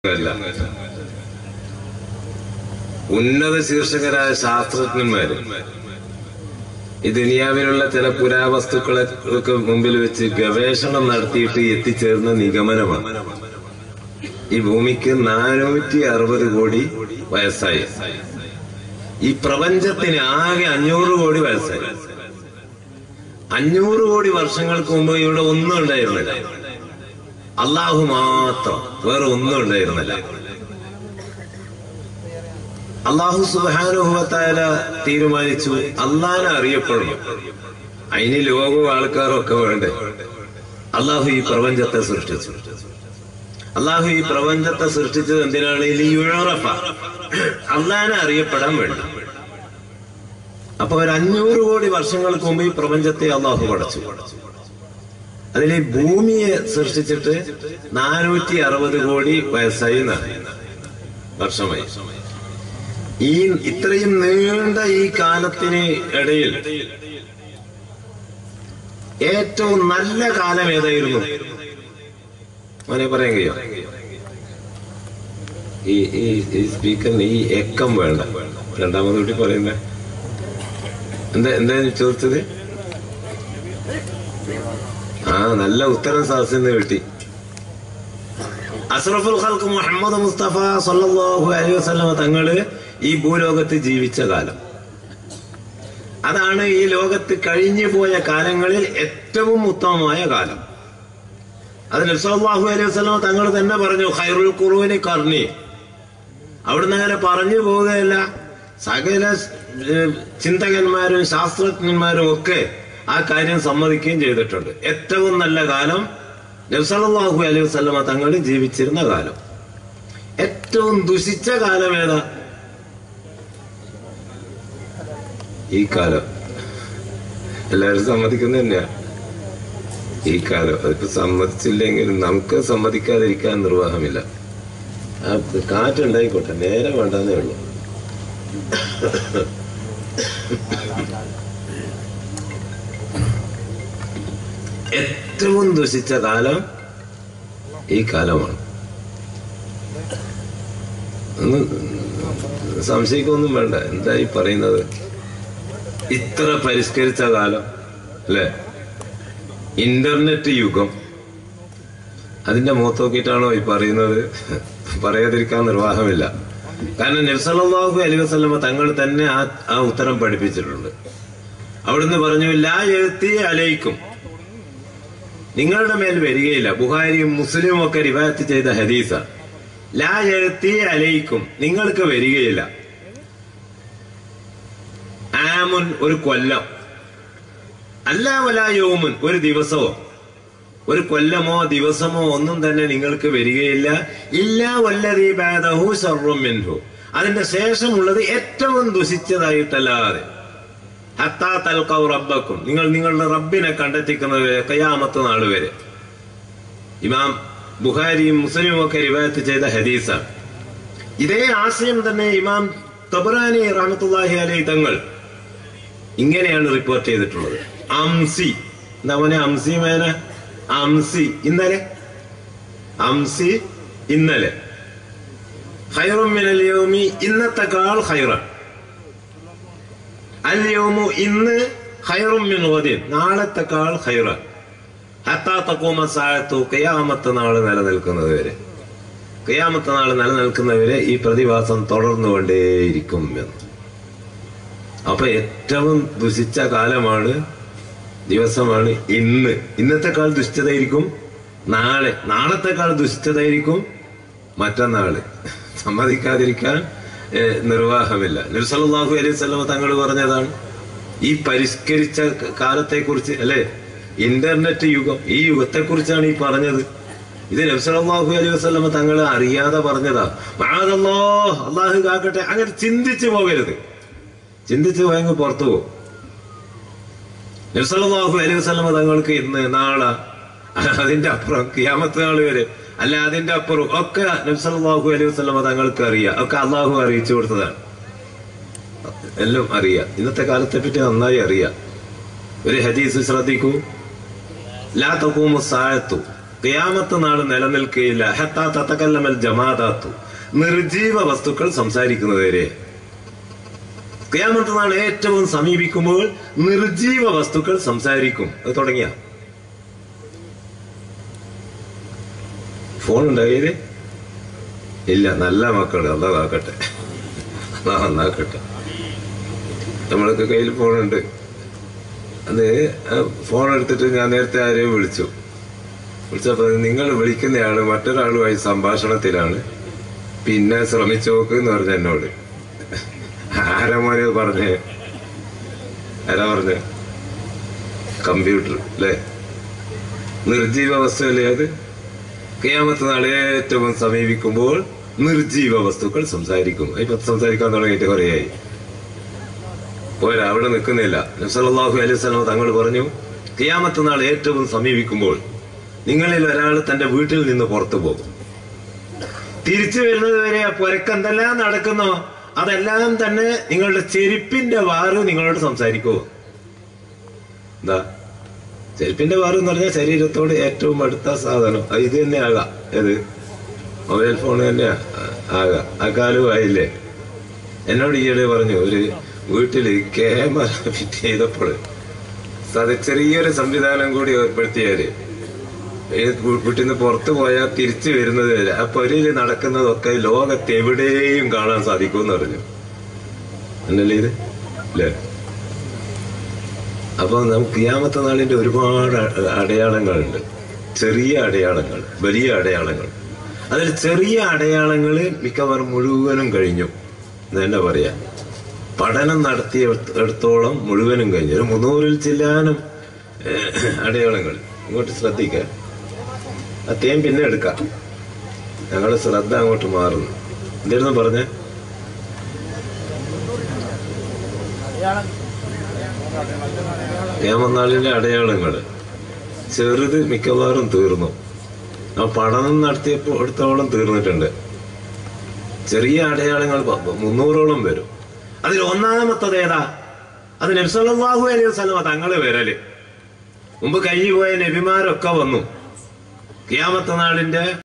അല്ല ഉന്നത ശീർഷകരായ ശാസ്ത്രജ്ഞന്മാര് ഈ ദുനിയാവിലുള്ള ചില പുരാവസ്തുക്കളെ ഒക്കെ മുമ്പിൽ വെച്ച് ഗവേഷണം നടത്തിയിട്ട് എത്തിച്ചേർന്ന നിഗമനമാണ് ഈ ഭൂമിക്ക് നാനൂറ്റി അറുപത് കോടി വയസ്സായി ഈ പ്രപഞ്ചത്തിന് ആകെ അഞ്ഞൂറ് കോടി വയസ്സായി അഞ്ഞൂറ് കോടി വർഷങ്ങൾക്ക് മുമ്പ് ഇവിടെ ഒന്നും ഉണ്ടായിരുന്നില്ല അള്ളാഹു മാത്രം വേറെ ഒന്നും ഉണ്ടായിരുന്നില്ല അള്ളാഹു സുബാനുഭവത്തായ തീരുമാനിച്ചു അള്ളാനെ അറിയപ്പെടണം അതിന് ലോകവും ആൾക്കാരും ഒക്കെ വേണ്ടേ അള്ളാഹു ഈ പ്രപഞ്ചത്തെ സൃഷ്ടിച്ചു അള്ളാഹു ഈ പ്രപഞ്ചത്തെ സൃഷ്ടിച്ചത് എന്തിനാണ് ലിയുറഫ അള്ളാനെ അറിയപ്പെടാൻ വേണ്ടി അപ്പൊ ഒരു അഞ്ഞൂറ് കോടി വർഷങ്ങൾക്ക് മുമ്പ് ഈ പ്രപഞ്ചത്തെ അള്ളാഹു പടച്ചു അതിൽ ഈ ഭൂമിയെ സൃഷ്ടിച്ചിട്ട് നാനൂറ്റി അറുപത് കോടി വയസ്സായി എന്നാണ്. വർഷമായി ഈ ഇത്രയും നീണ്ട ഈ കാലത്തിന് ഇടയിൽ ഏറ്റവും നല്ല കാലം ഏതായിരുന്നു മോനെ പറയാൻ കഴിയോ ഈ ഈ ഈ സ്പീക്കറിന് ഈ എക്കം വേണ്ട രണ്ടാമത് കൂടി പറയുന്നേ എന്താ എന്താ ചോദിച്ചത് ആ നല്ല ഉത്തരം സാഹസിന്ന് കിട്ടി അസ്രഫുൽ ഖൽക്ക് മുഹമ്മദ് മുസ്തഫ സല്ലല്ലാഹു അലൈഹി വസല്ലമ തങ്ങള് ഈ ഭൂലോകത്ത് ജീവിച്ച കാലം അതാണ് ഈ ലോകത്ത് കഴിഞ്ഞു പോയ കാലങ്ങളിൽ ഏറ്റവും ഉത്തമമായ കാലം അത് നബ്സല്ലാഹു അലൈഹി വസല്ലമ തങ്ങൾ തന്നെ പറഞ്ഞു ഖൈറുൽ ഖുറൂനി കർണി അവിടുന്ന് അങ്ങനെ പറഞ്ഞു പോവുകയല്ല സകല ഏഹ്, ചിന്തകന്മാരും ശാസ്ത്രജ്ഞന്മാരും ഒക്കെ ആ കാര്യം സമ്മതിക്കുകയും ചെയ്തിട്ടുണ്ട് ഏറ്റവും നല്ല കാലം നബ്സല്ലാഹു അലൈഹി വസല്ലമ തങ്ങൾ ജീവിച്ചിരുന്ന കാലം ഏറ്റവും ദുഷിച്ച കാലം ഏതാ ഈ കാലം എല്ലാവരും സമ്മതിക്കുന്ന തന്നെയാ ഈ കാലം അതിപ്പോ സമ്മതിച്ചില്ലെങ്കിൽ നമുക്ക് സമ്മതിക്കാതിരിക്കാൻ നിർവാഹമില്ല ആ കാറ്റുണ്ടായിക്കോട്ടെ നേരെ വേണ്ടെന്നേ ഉള്ളൂ ഏറ്റവും ദുഷിച്ച കാലം ഈ കാലമാണ് ഒന്ന് സംശയിക്കൊന്നും വേണ്ട എന്താ ഈ പറയുന്നത് ഇത്ര പരിഷ്കരിച്ച കാലം അല്ലെ ഇന്റർനെറ്റ് യുഗം അതിന്റെ മുഖത്ത് നോക്കിയിട്ടാണോ ഈ പറയുന്നത് പറയാതിരിക്കാൻ നിർവാഹമില്ല കാരണം നബ്സല്ലാഹു അലൈഹി വസല്ലമ തങ്ങൾ തന്നെ ആ ആ ഉത്തരം പഠിപ്പിച്ചിട്ടുണ്ട് അവിടുന്ന് പറഞ്ഞു ലാ എഴുത്തി അലയിക്കും നിങ്ങളുടെ മേൽ വരികയില്ല ബുഹാരിയും മുസ്ലിമും ഒക്കെ റിവായത്ത് ചെയ്ത ഹദീസ ലാ എഴുത്തി അലയിക്കും നിങ്ങൾക്ക് വരികയില്ല ആമുൻ ഒരു കൊല്ലം അല്ല വലായോമുൻ ഒരു ദിവസമോ ഒരു കൊല്ലമോ ദിവസമോ ഒന്നും തന്നെ നിങ്ങൾക്ക് വരികയില്ല ഇല്ല വല്ലതീ ബാദഹു സർവം മിൻഹു അതിന്റെ ശേഷമുള്ളത് ഏറ്റവും ദുഷിച്ചതായിട്ടല്ലാതെ ഹത്താ തൽക്കൗ റബ്ബക്കും നിങ്ങൾ നിങ്ങളുടെ റബ്ബിനെ കണ്ടെത്തിക്കുന്നത് വരെ കയ്യാമത്ത് നാൾ വരെ ഇമാം ബുഹാരിയും മുസ്ലിമും ഒക്കെ റിവായത്ത് ചെയ്ത ഹദീസാണ് ഇതേ ആശയം തന്നെ ഇമാം തബറാനി റഹമത്തുല്ലാഹി അലൈ തങ്ങൾ ഇങ്ങനെയാണ് റിപ്പോർട്ട് ചെയ്തിട്ടുള്ളത് അംസി എന്താ മോനെ അംസി മേന അംസി ഇന്നലെ അംസി ഇന്നലെ ഖൈറും മിനൽ യൗമി ഇന്നത്തെക്കാൾ ഖൈറാണ് അല്യോമു ഇന്ന് ഖൈറും മിൻ ഗദിൻ നാളത്തെക്കാൾ ഖൈറാണ് ഹത്താ തഖൂമ സാഅത്തു ഖിയാമത്ത് നാൾ നിലനിൽക്കുന്നത് വരെ ഖിയാമത്ത് നാൾ നിലനിൽക്കുന്നവരെ ഈ പ്രതിഭാസം തുടർന്നുകൊണ്ടേയിരിക്കും എന്ന് അപ്പൊ ഏറ്റവും ദുഷിച്ച കാലമാണ് ദിവസമാണ് ഇന്ന് ഇന്നത്തെക്കാൾ ദുഷിച്ചതായിരിക്കും നാളെ നാളത്തെക്കാൾ ദുഷിച്ചതായിരിക്കും മറ്റന്നാള് സമ്മതിക്കാതിരിക്കാൻ ഏഹ്, നിർവാഹമില്ല നബ്സല്ലാഹു അലൈഹി സ്വലമ തങ്ങൾ പറഞ്ഞതാണ് ഈ പരിഷ്കരിച്ച കാലത്തെ കുറിച്ച് അല്ലെ ഇന്റർനെറ്റ് യുഗം ഈ യുഗത്തെ കുറിച്ചാണ് ഈ പറഞ്ഞത് ഇത് നബ്സലാഹു അലൈഹി വസ്ലമ തങ്ങൾ അറിയാതെ പറഞ്ഞതാ മാതല്ലോ അള്ളാഹു കാക്കട്ടെ അങ്ങനെ ചിന്തിച്ചു പോകരുത് ചിന്തിച്ചു പോയെങ്കിൽ പുറത്തു പോകും നബ്സലാഹു അലൈഹി വസ്ലമ തങ്ങൾക്ക് ഇന്ന് നാളെ അതിന്റെ അപ്പുറം കിയാമത്ത് നാൾ വരെ അല്ല അതിന്റെ അപ്പുറം ഒക്കെ നബ്സലാഹു അലൈഹി വസ്ലമ തങ്ങൾക്ക് അറിയാം ഒക്കെ അള്ളാഹു അറിയിച്ചു കൊടുത്തതാണ് എല്ലാം അറിയാം ഇന്നത്തെ കാലത്തെ പറ്റി നന്നായി അറിയാം ഒരു ഹദീസ് ശ്രദ്ധിക്കൂ ലാ തഖൂമു സാഅത്തു ഖിയാമത്ത് നാൾ നിലനിൽക്കുകയില്ല ഹത്താ തത്തക്കല്ലമൽ ജമാദാത്തു നിർജീവ വസ്തുക്കൾ സംസാരിക്കുന്നതുവരെ ഖിയാമത്ത് നാൾ ഏറ്റവും സമീപിക്കുമ്പോൾ നിർജീവ വസ്തുക്കൾ സംസാരിക്കും അത് തുടങ്ങിയ ഫോൺ ഉണ്ടോ കയ്യില് ഇല്ല നല്ല മക്കൾ അല്ല കാക്കട്ടെ അതാ നന്നാക്കട്ടെ നമ്മളൊക്കെ കയ്യിൽ ഫോണുണ്ട് അത് ഫോൺ എടുത്തിട്ട് ഞാൻ നേരത്തെ ആരെയും വിളിച്ചു വിളിച്ചപ്പോ നിങ്ങൾ വിളിക്കുന്നയാള് മറ്റൊരാളുമായി സംഭാഷണത്തിലാണ് പിന്നെ ശ്രമിച്ചു നോക്ക് എന്ന് പറഞ്ഞ എന്നോട് ആരാ മോനെ പറഞ്ഞേ ആരാ പറഞ്ഞേ കമ്പ്യൂട്ടർ അല്ലേ നിർജീവ വസ്തുവല്ലേ അത് കിയാമത്ത് നാൾ ഏറ്റവും സമീപിക്കുമ്പോൾ നിർജീവ വസ്തുക്കൾ സംസാരിക്കും ഇപ്പൊ സംസാരിക്കാൻ തുടങ്ങിയിട്ട് കുറേയായി പോരാ അവിടെ നിൽക്കുന്നില്ല നബ്സല്ലാഹു അലൈഹി സ്വലം തങ്ങൾ പറഞ്ഞു കിയാമത്ത് നാൾ ഏറ്റവും സമീപിക്കുമ്പോൾ നിങ്ങളിൽ ഒരാൾ തന്റെ വീട്ടിൽ നിന്ന് പുറത്തു പോകും തിരിച്ചു വരുന്നത് വരെ ആ പുരക്കെന്തെല്ലാം നടക്കുന്നോ അതെല്ലാം തന്നെ നിങ്ങളുടെ ചെരുപ്പിന്റെ വാറ് നിങ്ങളോട് സംസാരിക്കുമോ എന്താ ചെരുപ്പിന്റെ വാറ് എന്ന് പറഞ്ഞാൽ ശരീരത്തോട് ഏറ്റവും അടുത്ത സാധനം അത് ഇത് തന്നെ ആകാം ഏത് മൊബൈൽ ഫോൺ തന്നെ ആകാം ആ കാലവും ആയില്ലേ എന്നോട് ഈയിടെ പറഞ്ഞു ഒരു വീട്ടില് ക്യാമറ ഫിറ്റ് ചെയ്തപ്പോൾ അത് ചെറിയൊരു സംവിധാനം കൂടി ഏർപ്പെടുത്തിയാല് ഈ വീ- വീട്ടിൽ നിന്ന് പുറത്തു പോയാൽ തിരിച്ചു വരുന്നത് വരെ ആ പൊരയില് നടക്കുന്നതൊക്കെ ലോകത്ത് എവിടെയും കാണാൻ സാധിക്കും എന്ന് പറഞ്ഞു എന്നല്ലേ ഇത് അല്ലേ അപ്പൊ നമുക്ക് ക്യാമത്തെ നാളിന്റെ ഒരുപാട് അ- അടയാളങ്ങളുണ്ട് ചെറിയ അടയാളങ്ങൾ വലിയ അടയാളങ്ങൾ അതിൽ ചെറിയ അടയാളങ്ങള് മിക്കവാറും മുഴുവനും കഴിഞ്ഞു എന്ന് തന്നെ പറയാ പഠനം നടത്തിയ എടുത്തോളം മുഴുവനും കഴിഞ്ഞു ഒരു മുന്നൂറിൽ ചില്ലാനും ഏഹ്, അടയാളങ്ങൾ ഇങ്ങോട്ട് ശ്രദ്ധിക്ക ആ തേൻ പിന്നെ എടുക്കാം ഞങ്ങളുടെ ശ്രദ്ധ അങ്ങോട്ട് മാറുന്നു എന്തായിരുന്നു പറഞ്ഞേ ഏമനാളിന്റെ അടയാളങ്ങള് ചെറുത് മിക്കവാറും തീർന്നു ആ പഠനം നടത്തിയപ്പോൾ എടുത്തോളം തീർന്നിട്ടുണ്ട് ചെറിയ അടയാളങ്ങൾ പ- മുന്നൂറോളം വരും അതിൽ ഒന്നാമത്തത് ഏതാ അത് നബ്സല്ലാഹു അലൈഹി വസല്ലമ തങ്ങള് വരല് മുമ്പ് കഴിഞ്ഞു പോയ നബിമാരൊക്കെ വന്നു കിയാമത്ത നാളിന്റെ